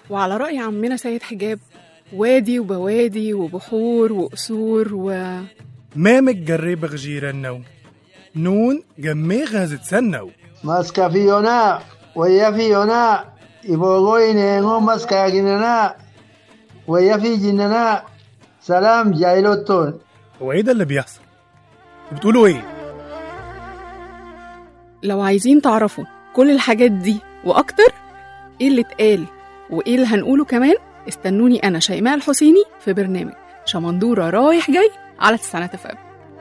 وعلى رأي عمنا سيد حجاب وادي وبوادي وبحور وقصور و ما متجرب غجيرنو نون جمي غازت سنو Mascafionà, Wayafionà, Ibogoine, no Mascaginana, Wayafijinana, Salam Jailoton. هو ايه ده اللي بيحصل بتقولوا ايه لو عايزين تعرفوا كل الحاجات دي وأكتر إيه اللي اتقال وإيه اللي هنقوله كمان استنوني أنا شيماء الحسيني في برنامج شمندورة رايح جاي على تسعينات اف ام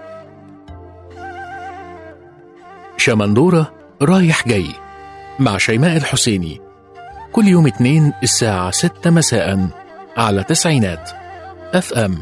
شمندورة رايح جاي مع شيماء الحسيني كل يوم اتنين الساعة ستة مساء على تسعينات اف ام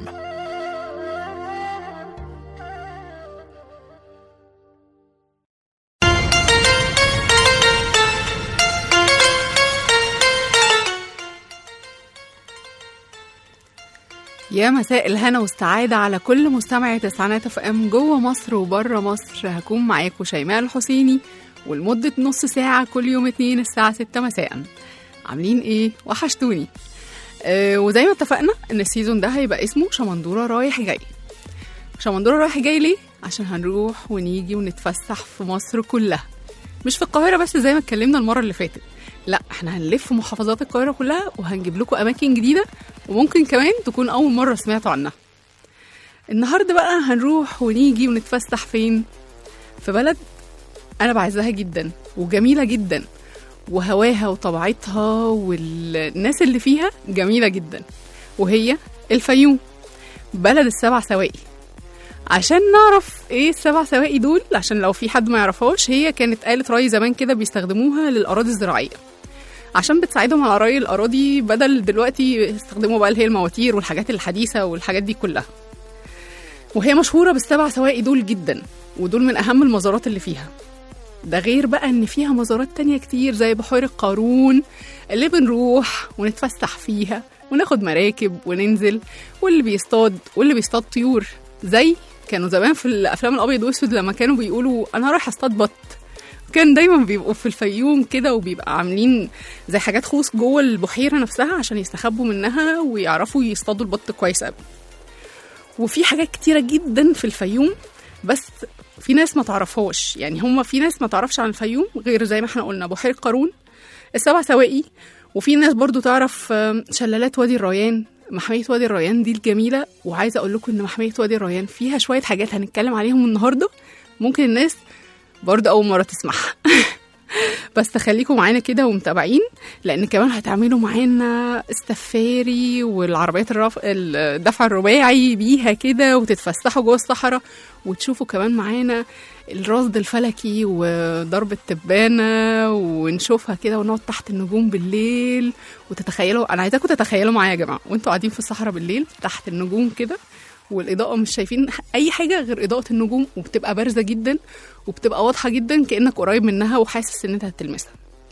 يا مساء الهنا والسعادة على كل مستمعي تسعينات اف ام جوه مصر وبره مصر هكون معاكم شيماء الحسيني ولمدة نص ساعة كل يوم اتنين الساعة ستة مساء عاملين ايه؟ وحشتوني أه وزي ما اتفقنا ان السيزون ده هيبقى اسمه شمندورة رايح جاي شمندورة رايح جاي ليه؟ عشان هنروح ونيجي ونتفسح في مصر كلها مش في القاهرة بس زي ما اتكلمنا المرة اللي فاتت لا احنا هنلف محافظات القاهرة كلها وهنجيب لكم أماكن جديدة وممكن كمان تكون أول مرة سمعتوا عنها النهاردة بقى هنروح ونيجي ونتفسح فين في بلد أنا بعزها جدا وجميلة جدا وهواها وطبيعتها والناس اللي فيها جميلة جدا وهي الفيوم بلد السبع سواقي عشان نعرف ايه السبع سواقي دول عشان لو في حد ما يعرفهاش هي كانت آلة ري زمان كده بيستخدموها للأراضي الزراعية عشان بتساعدهم على ري الأراضي بدل دلوقتي يستخدموا بقى اللي هي المواتير والحاجات الحديثة والحاجات دي كلها وهي مشهورة بالسبع سواقي دول جدا ودول من أهم المزارات اللي فيها ده غير بقى ان فيها مزارات تانية كتير زي بحيرة قارون اللي بنروح ونتفسح فيها وناخد مراكب وننزل واللي بيصطاد واللي بيصطاد طيور زي كانوا زمان في الافلام الابيض واسود لما كانوا بيقولوا انا رايح اصطاد بط كان دايما بيبقوا في الفيوم كده وبيبقى عاملين زي حاجات خوص جوه البحيره نفسها عشان يستخبوا منها ويعرفوا يصطادوا البط كويس قوي وفي حاجات كتيره جدا في الفيوم بس في ناس ما تعرفهاش يعني هما في ناس ما تعرفش عن الفيوم غير زي ما احنا قلنا بحيره قارون السبع سواقي وفي ناس برضو تعرف آم، شلالات وادي الريان محمية وادي الريان دي الجميلة وعايزة أقول لكم إن محمية وادي الريان فيها شوية حاجات هنتكلم عليهم النهاردة ممكن الناس برضو أول مرة تسمعها بس تخليكم معانا كده ومتابعين لأن كمان هتعملوا معانا السفاري والعربيات الرف... الدفع الرباعي بيها كده وتتفسحوا جوه الصحراء وتشوفوا كمان معانا الرصد الفلكي وضرب التبانة ونشوفها كده ونقعد تحت النجوم بالليل وتتخيلوا أنا عايزاكم تتخيلوا معايا يا جماعة وانتوا قاعدين في الصحراء بالليل تحت النجوم كده والإضاءة مش شايفين أي حاجة غير إضاءة النجوم وبتبقى بارزة جدا وبتبقى واضحة جدا كأنك قريب منها وحاسس إن أنت هتلمسها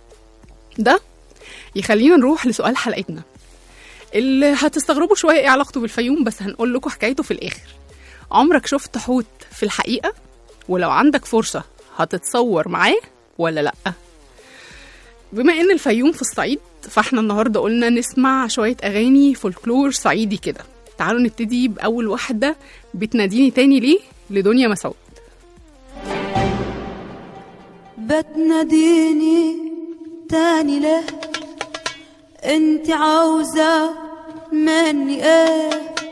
ده يخلينا نروح لسؤال حلقتنا اللي هتستغربوا شوية إيه علاقته بالفيوم بس هنقول لكم حكايته في الآخر عمرك شفت حوت في الحقيقة ولو عندك فرصة هتتصور معاه ولا لأ بما ان الفيوم في الصعيد فاحنا النهارده قلنا نسمع شويه اغاني فولكلور صعيدي كده تعالوا نبتدي باول واحده بتناديني تاني ليه لدنيا مسعود بتناديني تاني ليه انت عاوزة مني ايه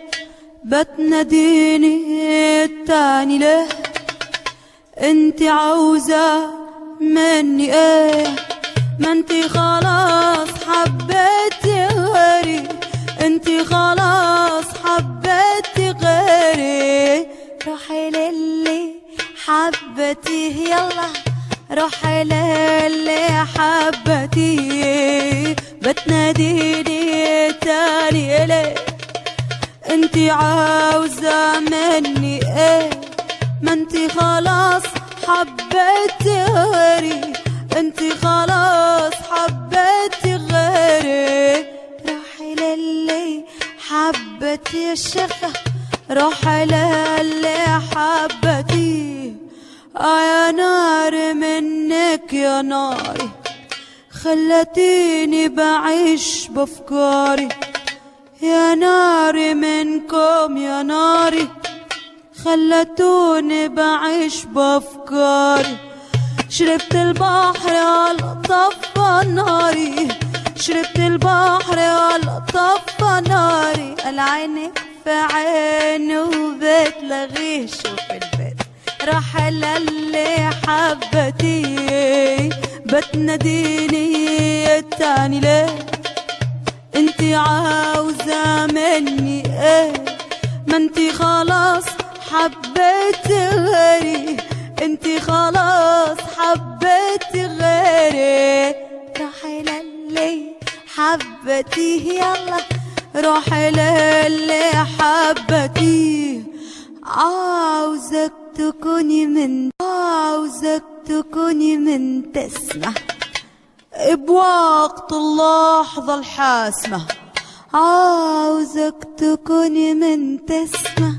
بتناديني تاني ليه انت عاوزة مني ايه ما انت خلاص حبيتي غيري انت خلاص حبيتي غيري روحي للي حبتيه يلا روحي للي حبتيه بتناديني تاني ليه انت عاوزة مني ايه ما انت خلاص حبيتي غيري انت خلاص حبيتي غيري روحي للي حبتي يا شيخة روحي للي حبتي آه يا نار منك يا ناري خلتيني بعيش بافكاري يا ناري منكم يا ناري خلتوني بعيش بافكاري شربت البحر على طفى ناري شربت البحر على طفى ناري العينك في عيني وبتلغيه شوف البيت راح اللي حبتي بتناديني التاني ليه انتي عاوزة مني ايه ما انتي خلاص حبيت غيري انتي خلاص حبيت غيري روحي للي حبتيه يلا روحي للي حبتيه عاوزك تكوني من عاوزك تكوني من تسمع بوقت اللحظة الحاسمة عاوزك تكوني من تسمع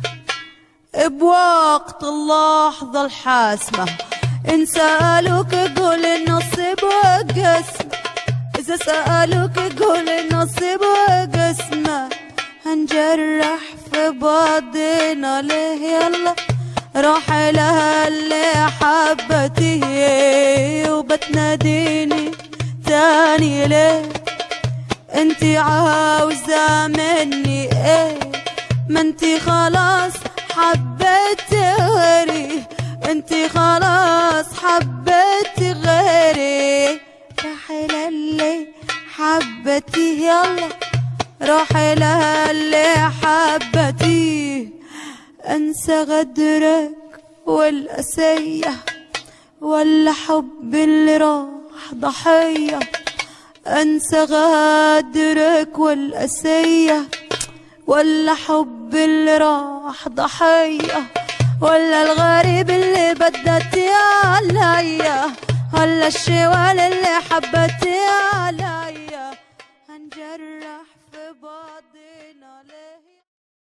بوقت اللحظة الحاسمة إن سألوك قول النصيب وقسمة إذا سألوك قول النصيب وقسمة هنجرح في بعضنا ليه يلا روح لها اللي حبتي وبتناديني تاني ليه انتي عاوزة مني ايه ما انتي خلاص حبيت غيري انتي خلاص حبيت غيري روحي للي حبتي يلا روحي للي حبتي انسى غدرك والاسيه ولا حب اللي راح ضحيه انسى غدرك والاسيه ولا حب اللي راح ضحيه ولا الغريب اللي بدت عليا ولا الشوال اللي حبت عليا هنجرح في بعضنا ليه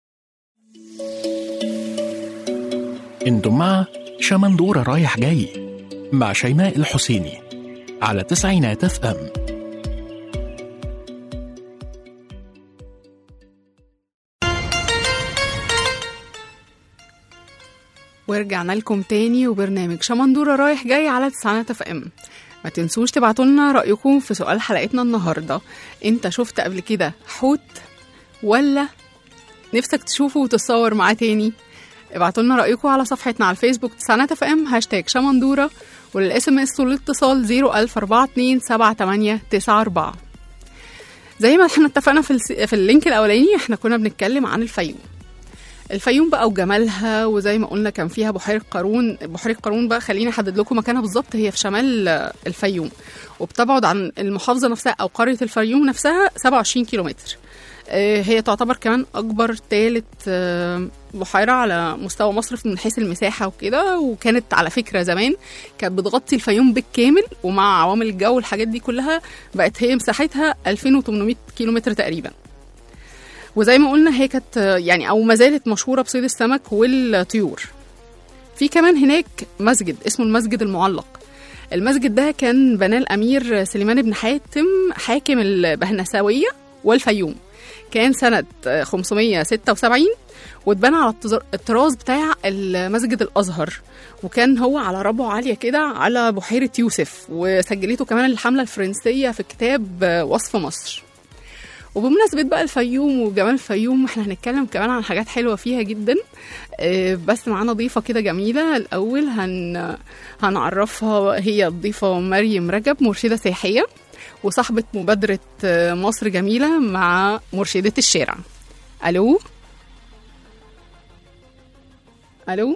انتم مع شمندورة رايح جاي مع شيماء الحسيني على تسعينات اف ام ورجعنا لكم تاني وبرنامج شمندورة رايح جاي على تسعينات اف ام ما تنسوش تبعتوا لنا رأيكم في سؤال حلقتنا النهاردة انت شفت قبل كده حوت ولا نفسك تشوفه وتتصور معاه تاني ابعتوا لنا رأيكم على صفحتنا على الفيسبوك تسعينات اف ام هاشتاج شمندورة وللاس ام اس والاتصال 01042 زي ما احنا اتفقنا في, الس... في اللينك الاولاني احنا كنا بنتكلم عن الفيوم الفيوم بقى وجمالها وزي ما قلنا كان فيها بحيرة قارون بحيرة قارون بقى خليني احدد لكم مكانها بالظبط هي في شمال الفيوم وبتبعد عن المحافظة نفسها أو قرية الفيوم نفسها 27 كيلومتر آه، هي تعتبر كمان أكبر ثالث بحيرة على مستوى مصر من حيث المساحة وكده وكانت على فكرة زمان كانت بتغطي الفيوم بالكامل ومع عوامل الجو والحاجات دي كلها بقت هي مساحتها 2800 كيلومتر تقريبا وزي ما قلنا هي كانت يعني او ما زالت مشهوره بصيد السمك والطيور في كمان هناك مسجد اسمه المسجد المعلق المسجد ده كان بناه الامير سليمان بن حاتم حاكم البهنساويه والفيوم كان سنة 576 واتبنى على الطز- الطراز بتاع المسجد الأزهر وكان هو على ربعه عالية كده على بحيرة يوسف وسجلته كمان الحملة الفرنسية في كتاب وصف مصر وبمناسبة بقى الفيوم وجمال الفيوم احنا هنتكلم كمان عن حاجات حلوة فيها جدا اه، بس معانا ضيفة كده جميلة الأول هن هنعرفها هي الضيفة مريم رجب مرشدة سياحية وصاحبة مبادرة اه، مصر جميلة مع مرشدة الشارع ألو ألو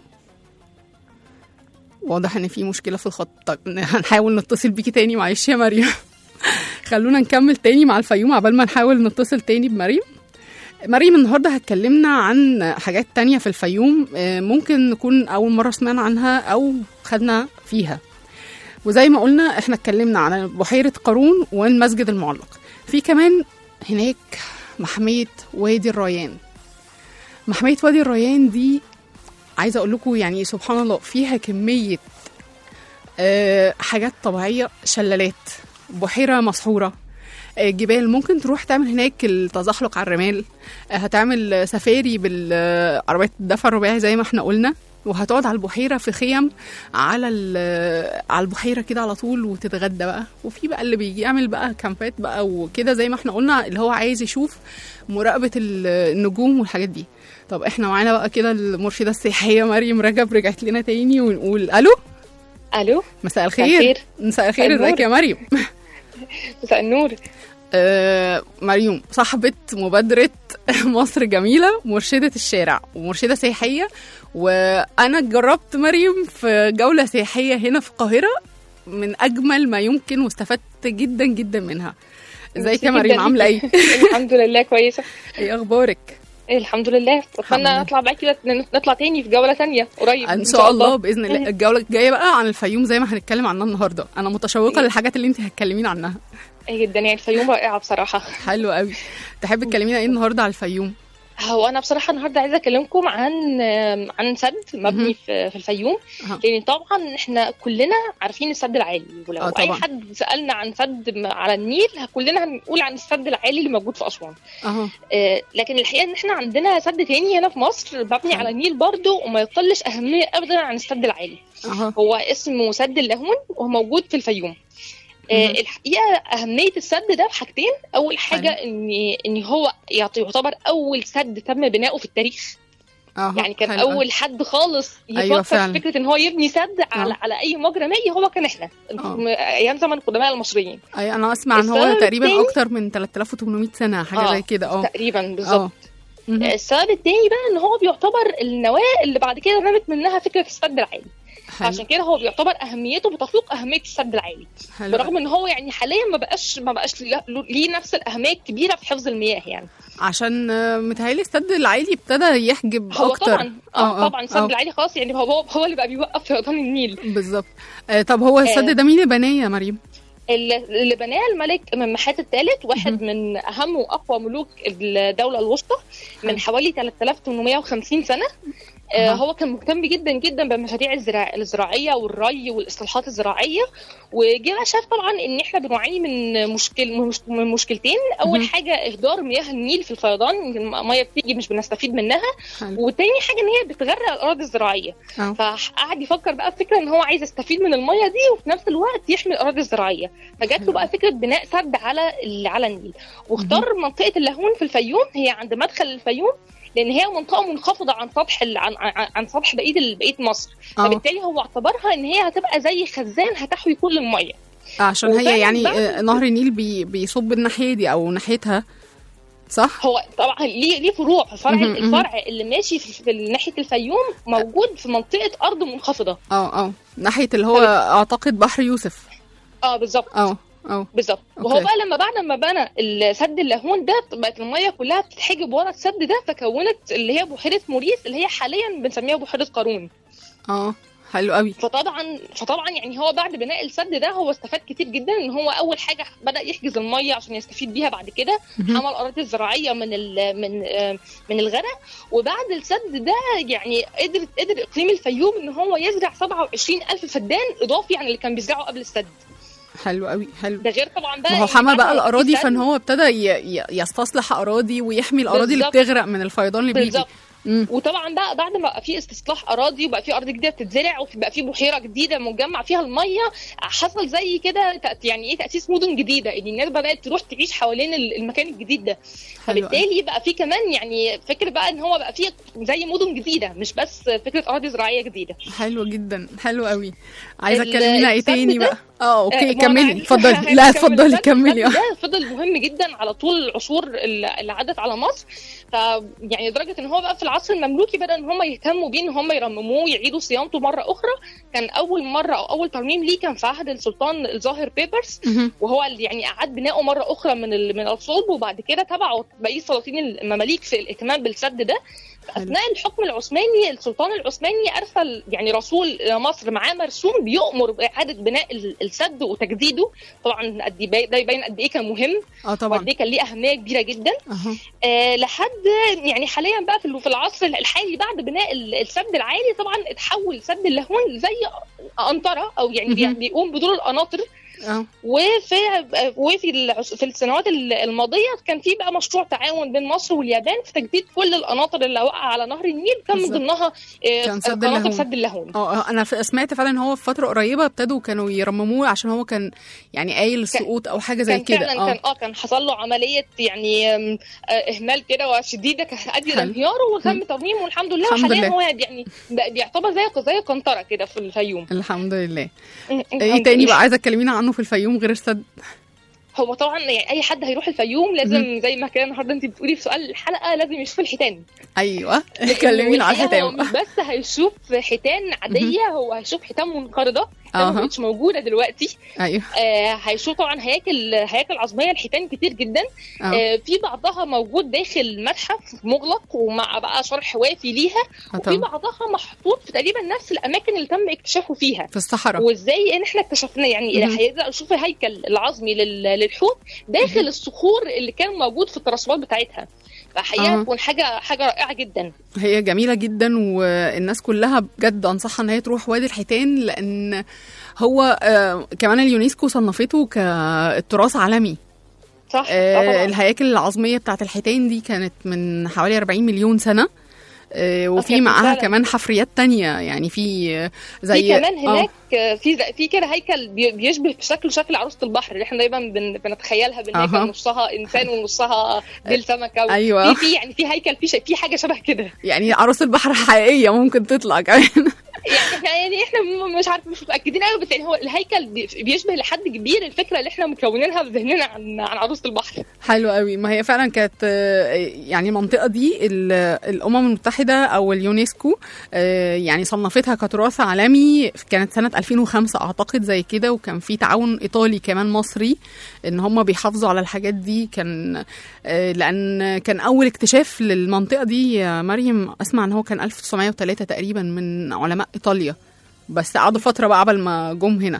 واضح ان في مشكلة في الخط طيب هنحاول نتصل بيكي تاني معلش يا مريم خلونا نكمل تاني مع الفيوم عبال ما نحاول نتصل تاني بمريم مريم النهارده هتكلمنا عن حاجات تانية في الفيوم آه، ممكن نكون أول مرة سمعنا عنها أو خدنا فيها وزي ما قلنا احنا اتكلمنا عن بحيرة قارون والمسجد المعلق في كمان هناك محمية وادي الريان محمية وادي الريان دي عايزة أقول لكم يعني سبحان الله فيها كمية آه، حاجات طبيعية شلالات بحيره مسحوره آه، جبال ممكن تروح تعمل هناك التزحلق على الرمال آه، هتعمل سفاري بالعربية الدفع الرباعي زي ما احنا قلنا وهتقعد على البحيرة في خيم على ال- على البحيرة كده على طول وتتغدى بقى وفي بقى اللي بيجي يعمل بقى كامبات بقى وكده زي ما احنا قلنا اللي هو عايز يشوف مراقبة ال- النجوم والحاجات دي طب احنا معانا بقى كده المرشدة السياحية مريم رجب رجعت لنا تاني ونقول الو الو مساء مساء الخير الخير. مساء الخير مساء ازيك يا النور. مريم مساء النور آه، مريم صاحبة مبادرة مصر جميلة مرشدة الشارع ومرشدة سياحية وأنا جربت مريم في جولة سياحية هنا في القاهرة من أجمل ما يمكن واستفدت جدا جدا منها ازيك يا ميرسي مريم جداً عاملة ايه؟ ليكي. الحمد لله كويسه ايه أخبارك؟ الحمد لله الحمد لله. اتمنى اطلع معاكي كده نطلع تاني في جوله تانية قريب ان شاء الله باذن الله الجوله الجايه بقى عن الفيوم زي ما هنتكلم عنها النهارده انا متشوقه إيه. للحاجات اللي انت هتكلمين عنها جدا يعني الفيوم رائعه بصراحه حلو قوي تحبي تكلمينا ايه النهارده على الفيوم هو انا بصراحه النهارده عايزه اكلمكم عن عن سد مهم. مبني في في الفيوم أها. لان طبعا احنا كلنا عارفين السد العالي ولو آه، اي طبعاً. حد سالنا عن سد م- على النيل كلنا هنقول عن السد العالي اللي موجود في اسوان اها آه، لكن الحقيقه ان احنا عندنا سد تاني هنا في مصر مبني حلو. على النيل برضه وما يقلش اهميه ابدا عن السد العالي اها هو اسمه سد اللاهون وهو موجود في الفيوم آه، مهم. الحقيقه اهميه السد ده في حاجتين اول حاجه حلو. ان ان هو يعط- يعتبر اول سد تم بناؤه في التاريخ اها يعني كان حلو قوي. اول حد خالص أيوة يفكر فعلا. في فكره ان هو يبني سد على آه. على اي مجرى مائي هو كان احنا آه. م- ايام زمن القدماء المصريين اي انا اسمع ان هو السبب تقريبا التاني- اكتر من 3800 سنه حاجه آه، زي كده اه تقريبا اه بالظبط مهم. السبب التاني بقى ان هو بيعتبر النواه اللي بعد كده نمت منها فكره السد العالي حلو عشان كده هو بيعتبر اهميته بتفوق اهميه السد العالي حلو برغم ان هو يعني حاليا ما بقاش ما بقاش له- ليه نفس الاهميه الكبيره في حفظ المياه يعني عشان آه، متهيألي السد العالي ابتدى يحجب هو اكتر طبعا اه طبعا السد العالي خلاص يعني هو هو اللي بقى بيوقف فيضان النيل بالظبط آه، طب هو السد آه. ده مين اللي بناه يا مريم؟ اللي اللي بناه الملك ممحات الثالث واحد مهم. من اهم واقوى ملوك الدوله الوسطى حلو. من حوالي 3850 سنه آه، أها. هو كان مهتم جدا جدا بالمشاريع الزراع... الزراعيه والري والاصلاحات الزراعيه وجه بقى شاف طبعا ان احنا بنعاني من مشكل مش- من مشكلتين اول مهم. حاجه اهدار مياه النيل في الفيضان الميه بتيجي مش بنستفيد منها حلو وتاني حاجه ان هي بتغرق الاراضي الزراعيه اه فقعد يفكر بقى في فكره ان هو عايز يستفيد من الميه دي وفي نفس الوقت يحمي الاراضي الزراعيه فجات حلو. له بقى فكره بناء سد على ال- على النيل واختار منطقه اللاهون في الفيوم هي عند مدخل الفيوم لان هي منطقه منخفضه عن سطح ال- عن, عن, عن سطح بقيه ال- بقيه مصر اه فبالتالي هو اعتبرها ان هي هتبقى زي خزان هتحوي كل الميه عشان هي وفعلاً يعني بعد- آه، نهر النيل بي بيصب الناحيه دي او ناحيتها صح؟ هو طبعا ليه ليه فروع الفرع مهم، مهم. الفرع اللي ماشي في, في ناحيه الفيوم موجود في منطقه ارض منخفضه اه اه ناحيه اللي هو اعتقد بحر يوسف اه بالظبط اه اه بالظبط أوكي. وهو بقى لما بعد ما بنى السد اللاهون ده بقت الميه كلها بتتحجب ورا السد ده فكونت اللي هي بحيره موريس اللي هي حاليا بنسميها بحيره قارون اه حلو قوي فطبعا فطبعا يعني هو بعد بناء السد ده هو استفاد كتير جدا ان هو اول حاجه بدا يحجز الميه عشان يستفيد بيها بعد كده مهم. حمى الاراضي الزراعيه من ال من آه، من الغرق وبعد السد ده يعني قدر قدر اقليم الفيوم ان هو يزرع 27 الف فدان اضافي عن اللي كان بيزرعه قبل السد حلو قوي حلو ده غير طبعا بقى ما هو إن حمى بعد بقى ما في الاراضي سد- فان هو ابتدى ي- ي- يستصلح اراضي ويحمي الاراضي اللي بالظبط. بتغرق من الفيضان اللي بيجي بالظبط مم. وطبعا بقى بعد ما بقى في استصلاح اراضي وبقى في ارض جديده بتتزرع وبقى في بحيره جديده مجمع فيها الميه حصل زي كده تأ- يعني ايه تاسيس مدن جديده ان الناس بدات تروح تعيش حوالين ال- المكان الجديد ده حلو قوي. فبالتالي بقى في كمان يعني فكر بقى ان هو بقى في زي مدن جديده مش بس فكره اراضي زراعيه جديده حلو جدا حلو قوي عايزه ال- تكلمينا ايه السد تاني ده- بقى اه اوكي آه، ما أنا كملي عايزة- اتفضلي عايزة لا أكمل اتفضلي السد. كملي السد اه ده فضل مهم جدا على طول العصور اللي اللي عدت على مصر ف يعني لدرجه ان هو بقى في العصر المملوكي بدا ان هم يهتموا بيه ان هم يرمموه ويعيدوا صيانته مره اخرى كان اول مره او اول ترميم ليه كان في عهد السلطان الظاهر بيبرس مهم. وهو اللي يعني اعاد بناؤه مره اخرى من ال- من الصلب وبعد كده تبعوا بقيه سلاطين المماليك في الاهتمام بالسد ده اثناء الحكم العثماني السلطان العثماني ارسل يعني رسول الى مصر معاه مرسوم بيؤمر باعاده بناء ال- السد وتجديده طبعا قد إيه- ده يبين قد ايه كان مهم اه طبعا وقد ايه كان ليه اهميه كبيره جدا اها آه لحد يعني حاليا بقى في في العصر الحالي بعد بناء ال- السد العالي طبعا اتحول سد اللاهون زي قنطره او يعني بي- مهم. بيقوم بدور القناطر اه وفي وفي العس- في السنوات ال- الماضيه كان في بقى مشروع تعاون بين مصر واليابان في تجديد كل القناطر اللي واقعه على نهر النيل كان من بالظبط. ضمنها آه، كان سد قناطر اللاهون. سد اللاهون اه انا ف- سمعت فعلا ان هو في فتره قريبه ابتدوا كانوا يرمموه عشان هو كان يعني قايل السقوط او حاجه زي كان كده فعلا كان اه كان حصل له عمليه يعني آم، آه، اهمال كده شديده كانت ادت حلو. انهياره وتم ترميمه والحمد لله الحمد وحاليا لله. هو يعني بقى بيعتبر زي زي قنطره كده في الفيوم الحمد لله م- ايه الحمد تاني لله. بقى عايزه تكلمينا عنه في الفيوم غير السد هو طبعا يعني اي حد هيروح الفيوم لازم زي ما كان النهارده انت بتقولي في سؤال الحلقه لازم يشوف الحيتان ايوه كلمينا على والحقيقة هو الحيتان مش بس هيشوف حيتان عاديه هو هيشوف حيتان منقرضه حيتان أها. ما بقتش موجوده دلوقتي ايوه آه هيشوف طبعا هياكل هياكل عظميه الحيتان كتير جدا اه آه في بعضها موجود داخل متحف مغلق ومع بقى شرح وافي ليها آه وفي طبعا. بعضها محطوط في تقريبا نفس الاماكن اللي تم اكتشافه فيها في الصحراء وازاي ان احنا اكتشفنا يعني مهم. هيقدر يشوف الهيكل العظمي لل- للحوت داخل الصخور اللي كان موجود في التراثات بتاعتها فحقيقه أها. تكون حاجه حاجه رائعه جدا هي جميلة جدا والناس كلها بجد أنصحها إن هي تروح وادي الحيتان لأن هو آه، كمان اليونسكو صنفته كتراث عالمي صح آه، آه طبعا الهياكل العظمية بتاعت الحيتان دي كانت من حوالي 40 مليون سنة آه، وفي كانت معاها فعلا. كمان حفريات تانية يعني في آه، زي في كمان آه، هناك آه، في زي- في كده هيكل بي- بيشبه في شكله شكل عروسه البحر اللي احنا دايما بن بنتخيلها بان هي أها. كان نصها انسان ونصها ديل سمكه و- أيوة. في في يعني في هيكل في ش- في حاجه شبه كده يعني عروس البحر حقيقية ممكن تطلع كمان يعني احنا يعني احنا م- مش عارف مش متاكدين قوي بس يعني هو الهيكل بي- بيشبه لحد كبير الفكره اللي احنا مكونينها في ذهننا عن عن عروسه البحر حلو قوي ما هي فعلا كانت آه، يعني المنطقه دي ال- الامم المتحده او اليونسكو آه، يعني صنفتها كتراث عالمي كانت سنه 2005 اعتقد زي كده وكان في تعاون ايطالي كمان مصري ان هم بيحافظوا على الحاجات دي كان آه، لان كان اول اكتشاف للمنطقه دي يا مريم اسمع ان هو كان 1903 تقريبا من علماء ايطاليا بس قعدوا فتره بقى قبل ما جم هنا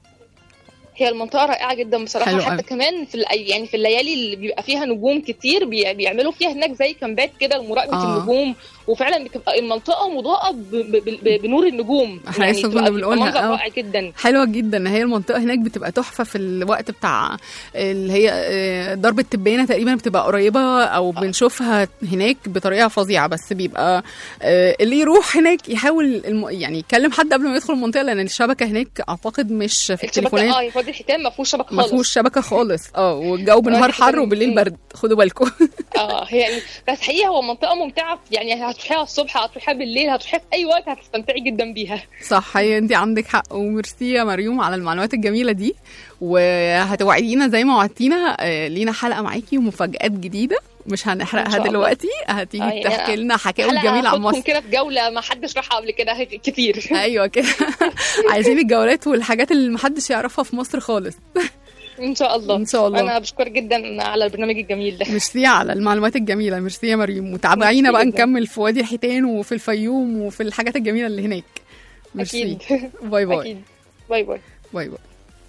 هي المنطقه رائعه جدا بصراحه حلو حتى قوي. كمان في الأي- يعني في الليالي اللي بيبقى فيها نجوم كتير بي- بيعملوا فيها هناك زي كامبات كده لمراقبه آه. النجوم وفعلا بتبقى المنطقه مضاءه ب- ب- ب- بنور النجوم احنا لسه بتبقى- كنا بيبقى بنقولها، منظر آه. رائع جدا حلوه جدا هي المنطقه هناك بتبقى تحفه في الوقت بتاع اللي هي آه، ضرب التبانه تقريبا بتبقى قريبه او بنشوفها هناك بطريقه فظيعه بس بيبقى آه، اللي يروح هناك يحاول الم... يعني يكلم حد قبل ما يدخل المنطقه لان الشبكه هناك اعتقد مش في الشبكه التليفونات اه في وادي الحيتان ما فيهوش شبكه ما خالص فيهوش شبكه خالص اه والجو بالنهار وادي حر الحيتان- وبالليل مم. برد خدوا بالكم اه هي يعني بس حقيقه هو منطقه ممتعه يعني هتروحيها الصبح هتروحيها بالليل هتروحيها في اي وقت هتستمتعي جدا بيها صح هي انت عندك حق وميرسي يا مريوم على المعلومات الجميله دي وهتوعدينا زي ما وعدتينا آه، لينا حلقه معاكي ومفاجآت جديده مش إن هنحرقها شاء الله. دلوقتي آه، هتيجي يعني تحكي لنا حكاوي حلقة جميله عن هاخدكم مصر كده في جوله ما حدش راحها قبل كده هيك- كتير ايوه كده عايزين الجولات والحاجات اللي محدش يعرفها في مصر خالص ان شاء الله ان شاء الله انا بشكرك جدا على البرنامج الجميل ده ميرسي على المعلومات الجميله ميرسي يا مريم وتابعينا ميرسي بقى جداً. نكمل في وادي الحيتان وفي الفيوم وفي الحاجات الجميله اللي هناك ميرسي اكيد باي باي اكيد باي باي باي باي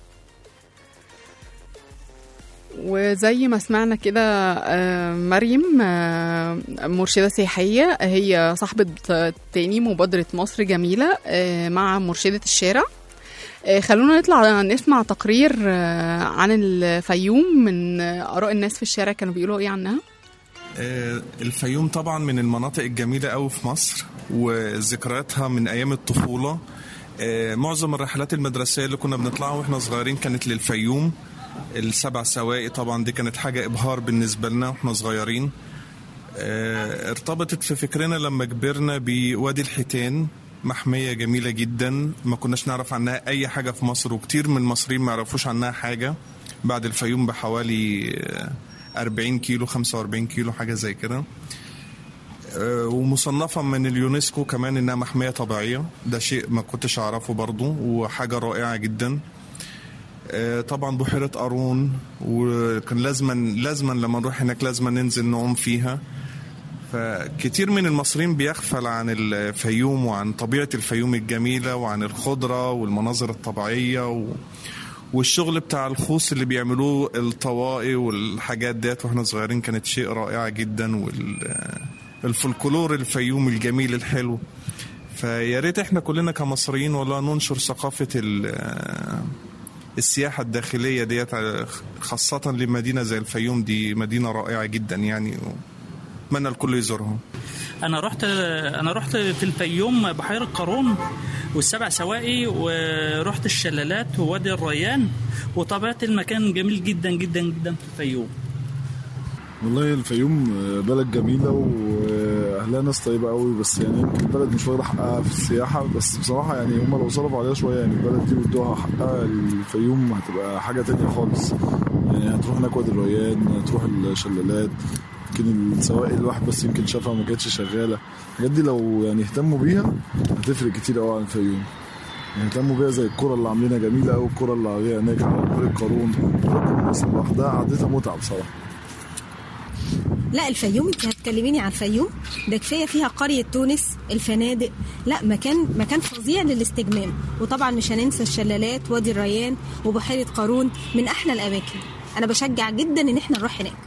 وزي ما سمعنا كده آه، مريم آه، مرشدة سياحية هي صاحبة آه، تاني مبادرة مصر جميلة آه، مع مرشدة الشارع آه، خلونا نطلع نسمع تقرير آه، عن الفيوم من آه، آراء الناس في الشارع كانوا بيقولوا ايه عنها آه، الفيوم طبعا من المناطق الجميلة قوي في مصر وذكرياتها من أيام الطفولة آه، معظم الرحلات المدرسية اللي كنا بنطلعها واحنا صغيرين كانت للفيوم السبع سواقي طبعا دي كانت حاجة إبهار بالنسبة لنا واحنا صغيرين آه، ارتبطت في فكرنا لما كبرنا بوادي الحيتان محمية جميلة جدا ما كناش نعرف عنها أي حاجة في مصر وكتير من المصريين ما يعرفوش عنها حاجة بعد الفيوم بحوالي آه، 40 كيلو 45 كيلو حاجة زي كده آه، ومصنفة من اليونسكو كمان إنها محمية طبيعية ده شيء ما كنتش أعرفه برضو وحاجة رائعة جدا آه، طبعا بحيرة قارون وكان لازما لازما لما نروح هناك لازما ننزل نعوم فيها فكتير من المصريين بيغفل عن الفيوم وعن طبيعة الفيوم الجميلة وعن الخضرة والمناظر الطبيعية و... والشغل بتاع الخوص اللي بيعملوه الطواقي والحاجات ديت واحنا صغيرين كانت شيء رائعة جدا والفولكلور الفيوم الجميل الحلو فيا ريت احنا كلنا كمصريين والله ننشر ثقافة ال- السياحة الداخلية ديت خاصة لمدينة زي الفيوم دي مدينة رائعة جدا يعني أتمنى الكل يزورها انا رحت انا رحت في الفيوم بحيره قارون والسبع سواقي ورحت الشلالات ووادي الريان وطبيعه المكان جميل جدا جدا جدا في الفيوم والله الفيوم بلد جميلة وأهلها ناس طيبة قوي بس يعني يمكن البلد مش واخدة حقها في السياحة بس بصراحة يعني هم لو صرفوا عليها شوية يعني البلد دي وادوها حقها الفيوم هتبقى حاجة تانية خالص يعني هتروح هناك وادي الريان هتروح الشلالات يمكن السواق الواحد بس يمكن شافها ما كانتش شغالة الحاجات دي لو يعني اهتموا بيها هتفرق كتير قوي عن الفيوم يعني اهتموا بيها زي الكرة اللي عاملينها جميلة قوي الكرة اللي عليها هناك على طريق قارون قارون اصلا لوحدها قعدتها متعة بصراحة لا الفيوم انت هتكلميني عن الفيوم ده كفايه فيها قريه تونس الفنادق لا مكان مكان فظيع للاستجمام وطبعا مش هننسى الشلالات وادي الريان وبحيره قارون من احلى الاماكن انا بشجع جدا ان احنا نروح هناك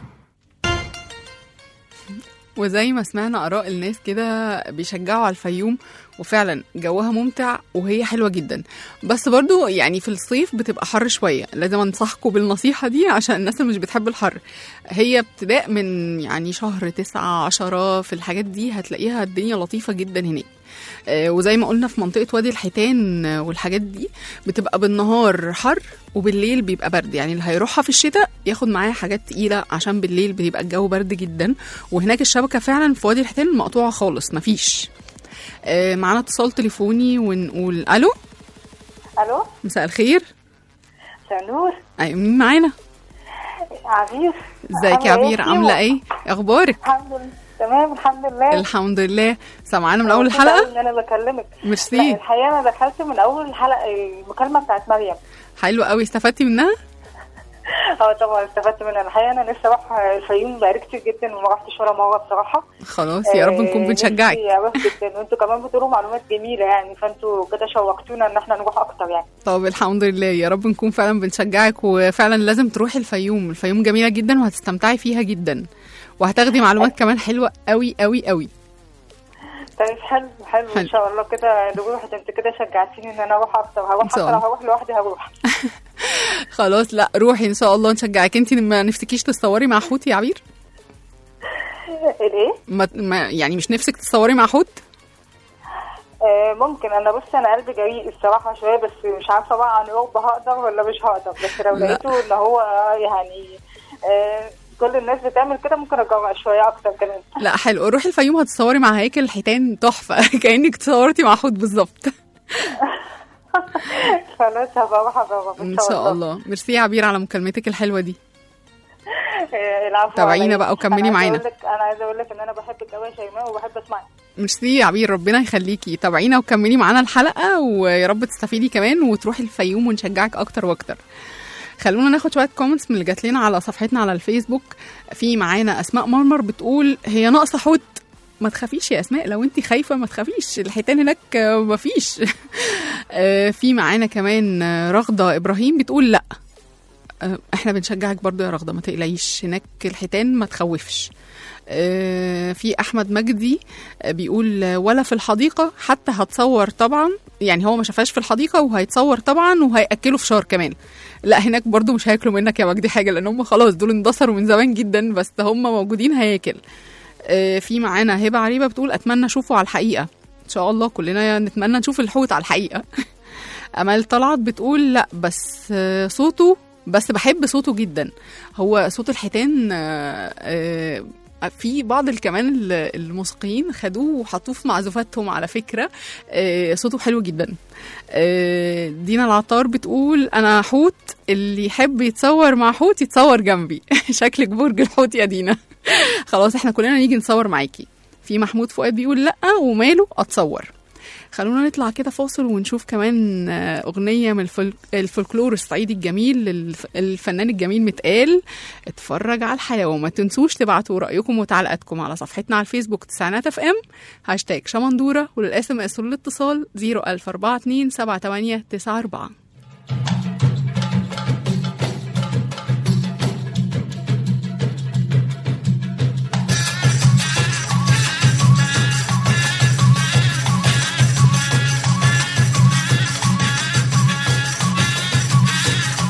وزي ما سمعنا آراء الناس كده بيشجعوا على الفيوم وفعلا جوها ممتع وهي حلوة جدا بس برضو يعني في الصيف بتبقى حر شوية لازم أنصحكم بالنصيحة دي عشان الناس اللي مش بتحب الحر هي ابتداء من يعني شهر تسعة عشرة في الحاجات دي هتلاقيها الدنيا لطيفة جدا هناك آه، وزي ما قلنا في منطقة وادي الحيتان آه، والحاجات دي بتبقى بالنهار حر وبالليل بيبقى برد يعني اللي هيروحها في الشتاء ياخد معاه حاجات تقيلة عشان بالليل بيبقى الجو برد جدا وهناك الشبكة فعلا في وادي الحيتان مقطوعة خالص مفيش آه، معانا اتصال تليفوني ونقول الو الو مساء الخير مساء النور ايوه مين معانا عبير ازيك يا عاملة عبير إيه؟ عامله ايه اخبارك الحمد لله تمام الحمد لله الحمد لله سامعانا من اول مبسوطة أوي الحلقه ان انا بكلمك لا ميرسي الحقيقه انا دخلت من اول الحلقه المكالمه بتاعت مريم حلو قوي استفدتي منها اه طبعا استفدت منها الحقيقه انا لسه رايحه الفيوم بقالي كتير جدا وما رحتش ولا مره بصراحه خلاص يا رب نكون آه، بنشجعك نفسي اروح جدا وانتوا كمان بتقولوا معلومات جميله يعني فانتوا كده شوقتونا ان احنا نروح اكتر يعني طب الحمد لله يا رب نكون فعلا بنشجعك وفعلا لازم تروحي الفيوم الفيوم جميله جدا وهتستمتعي فيها جدا وهتاخدي معلومات كمان حلوه قوي قوي قوي طيب حلو حلو حلو. ان شاء الله كده نروح ده انت كده شجعتيني ان انا اروح اكتر هروح إن شاء حتى لو الله. هروح لوحدي هروح خلاص لا روحي ان شاء الله نشجعك انت ما نفسكيش تتصوري مع حوت يا عبير الايه ما ما يعني مش نفسك تتصوري مع حوت آه، ممكن انا بص انا قلبي جريء الصراحه شويه بس مش عارفه بقى عن قرب هقدر ولا مش هقدر بس لو لا. لقيته ان هو يعني آه، كل الناس بتعمل كده ممكن اجرأ شويه اكتر كمان لا حلو روحي الفيوم هتتصوري مع هيكل الحيتان تحفه كانك تصورتي مع حوت بالظبط خلاص هبقى اروح اجرب ان شاء الله ميرسي يا عبير على مكالمتك الحلوه دي آه، العفو تابعينا عليا. بقى وكملي أنا عايزة معانا. أقول لك- انا عايزه اقول لك ان انا بحبك قوي يا شيماء وبحب اسمعك ميرسي يا عبير ربنا يخليكي تابعينا وكملي معانا الحلقه ويا رب تستفيدي كمان وتروحي الفيوم ونشجعك اكتر واكتر خلونا ناخد شويه كومنتس من اللي جات لنا على صفحتنا على الفيسبوك في معانا اسماء مرمر بتقول هي ناقصه حوت ما تخافيش يا اسماء لو انت خايفه ما تخافيش الحيتان هناك آه، ما فيش آه، في معانا كمان آه، رغده ابراهيم بتقول لا آه، احنا بنشجعك برضو يا رغده ما تقلقيش هناك الحيتان ما تخوفش آه، في احمد مجدي آه، بيقول آه، ولا في الحديقه حتى هتصور طبعا يعني هو ما شافهاش في الحديقه وهيتصور طبعا وهياكلوا فشار كمان لا هناك برضو مش هياكلوا منك يا مجدي حاجه لان هم خلاص دول اندثروا من زمان جدا بس هم موجودين هياكل آه، في معانا هبه عريبه بتقول اتمنى اشوفه على الحقيقه ان شاء الله كلنا نتمنى نشوف الحوت على الحقيقه امال طلعت بتقول لا بس آه، صوته بس بحب صوته جدا هو صوت الحيتان آه، آه، في بعض ال- كمان ال- الموسيقيين خدوه وحطوه في معزوفاتهم على فكره آه، صوته حلو جدا آه، دينا العطار بتقول انا حوت اللي يحب يتصور مع حوت يتصور جنبي شكلك برج الحوت يا دينا خلاص احنا كلنا نيجي نصور معاكي في محمود فؤاد بيقول لا وماله اتصور خلونا نطلع كده فاصل ونشوف كمان آه، أغنية من الفل... الفولكلور الصعيدي الجميل الف... الفنان الجميل متقال اتفرج على الحلاوة وما تنسوش تبعتوا رأيكم وتعليقاتكم على صفحتنا على الفيسبوك تسعينات اف ام هاشتاج شمندورة وللاس ام اس للاتصال 01042 7894 Thank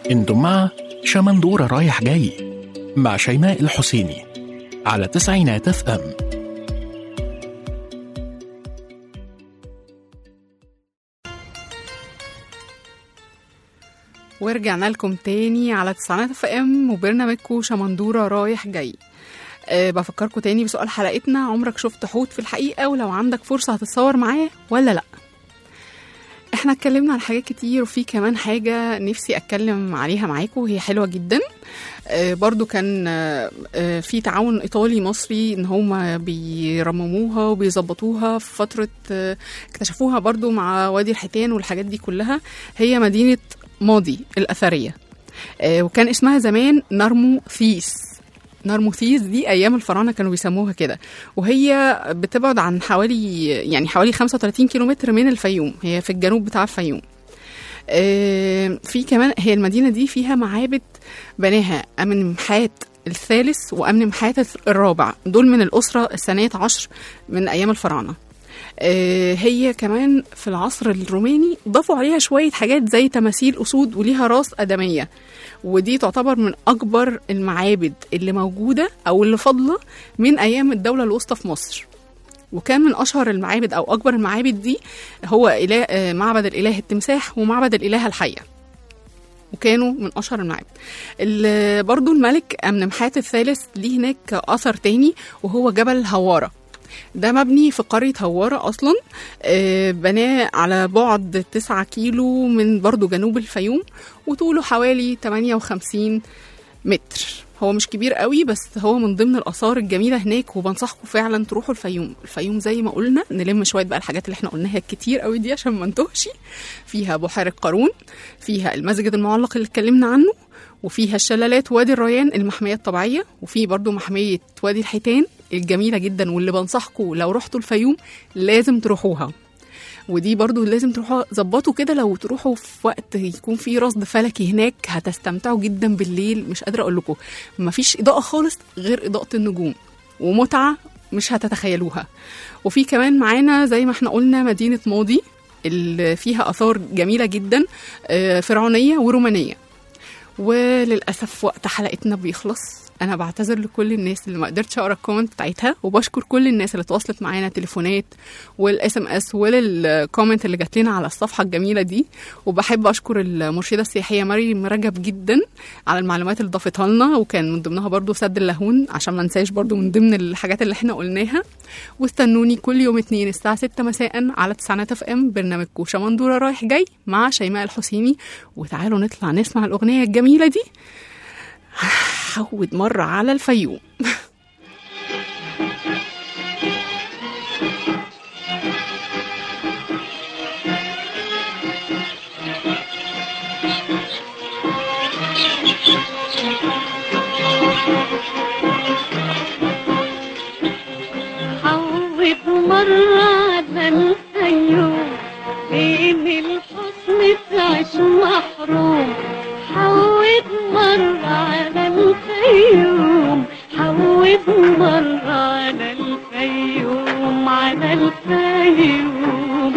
انتم مع شمندورة رايح جاي مع شيماء الحسيني على تسعينات اف ام ورجعنا لكم تاني على تسعينات اف ام وبرنامجكم شمندورة رايح جاي أه بفكركم تاني بسؤال حلقتنا عمرك شفت حوت في الحقيقة ولو عندك فرصة هتتصور معاه ولا لأ احنا اتكلمنا عن حاجات كتير وفي كمان حاجة نفسي اتكلم عليها معاكم وهي حلوة جدا آه برضو كان آه آه في تعاون ايطالي مصري ان هم بيرمموها وبيظبطوها في فترة آه اكتشفوها برضو مع وادي الحيتان والحاجات دي كلها هي مدينة ماضي الأثرية آه وكان اسمها زمان نرموثيس نرموثيس دي ايام الفراعنه كانوا بيسموها كده وهي بتبعد عن حوالي يعني حوالي 35 كيلومتر من الفيوم هي في الجنوب بتاع الفيوم آه، في كمان هي المدينه دي فيها معابد بناها امن محات الثالث وامن محات الرابع دول من الاسره الثانيه عشر من ايام الفراعنه آه، هي كمان في العصر الروماني ضافوا عليها شويه حاجات زي تماثيل اسود وليها راس ادميه ودي تعتبر من اكبر المعابد اللي موجوده او اللي فاضله من ايام الدوله الوسطى في مصر وكان من اشهر المعابد او اكبر المعابد دي هو إله آه، معبد الاله التمساح ومعبد الالهه الحيه وكانوا من اشهر المعابد ال- برضو الملك امنمحات الثالث ليه هناك اثر تاني وهو جبل هواره ده مبني في قرية هوارة أصلا آه، بناه على بعد 9 كيلو من برضو جنوب الفيوم وطوله حوالي 58 متر هو مش كبير قوي بس هو من ضمن الآثار الجميلة هناك وبنصحكم فعلا تروحوا الفيوم الفيوم زي ما قلنا نلم شوية بقى الحاجات اللي احنا قلناها كتير قوي دي عشان ما نتوهش فيها بحيرة قارون فيها المسجد المعلق اللي اتكلمنا عنه وفيها الشلالات وادي الريان المحمية الطبيعية وفي برضو محمية وادي الحيتان الجميلة جدا واللي بنصحكم لو رحتوا الفيوم لازم تروحوها ودي برضو لازم تروحوا ظبطوا كده لو تروحوا في وقت يكون في رصد فلكي هناك هتستمتعوا جدا بالليل مش قادرة اقول لكم مفيش اضاءة خالص غير اضاءة النجوم ومتعة مش هتتخيلوها وفي كمان معانا زي ما احنا قلنا مدينة ماضي اللي فيها آثار جميلة جدا آه، فرعونية ورومانية وللاسف وقت حلقتنا بيخلص انا بعتذر لكل الناس اللي ما قدرتش اقرا الكومنت بتاعتها وبشكر كل الناس اللي تواصلت معانا تليفونات والاس ام اس وللكومنت اللي جات لنا على الصفحه الجميله دي وبحب اشكر المرشده السياحيه مريم رجب جدا على المعلومات اللي ضافتها لنا وكان من ضمنها برضو سد اللاهون عشان ما ننساش برضو من ضمن الحاجات اللي احنا قلناها واستنوني كل يوم اتنين الساعه 6 مساء على تسعينات اف ام برنامجكم شمندوره رايح جاي مع شيماء الحسيني وتعالوا نطلع نسمع الاغنيه الجميله دي حود مرة على الفيوم حوض مرة على الفيوم بين الحسن تعيش محروم حوض مرة على الفيوم حوض مرة على الفيوم على الفيوم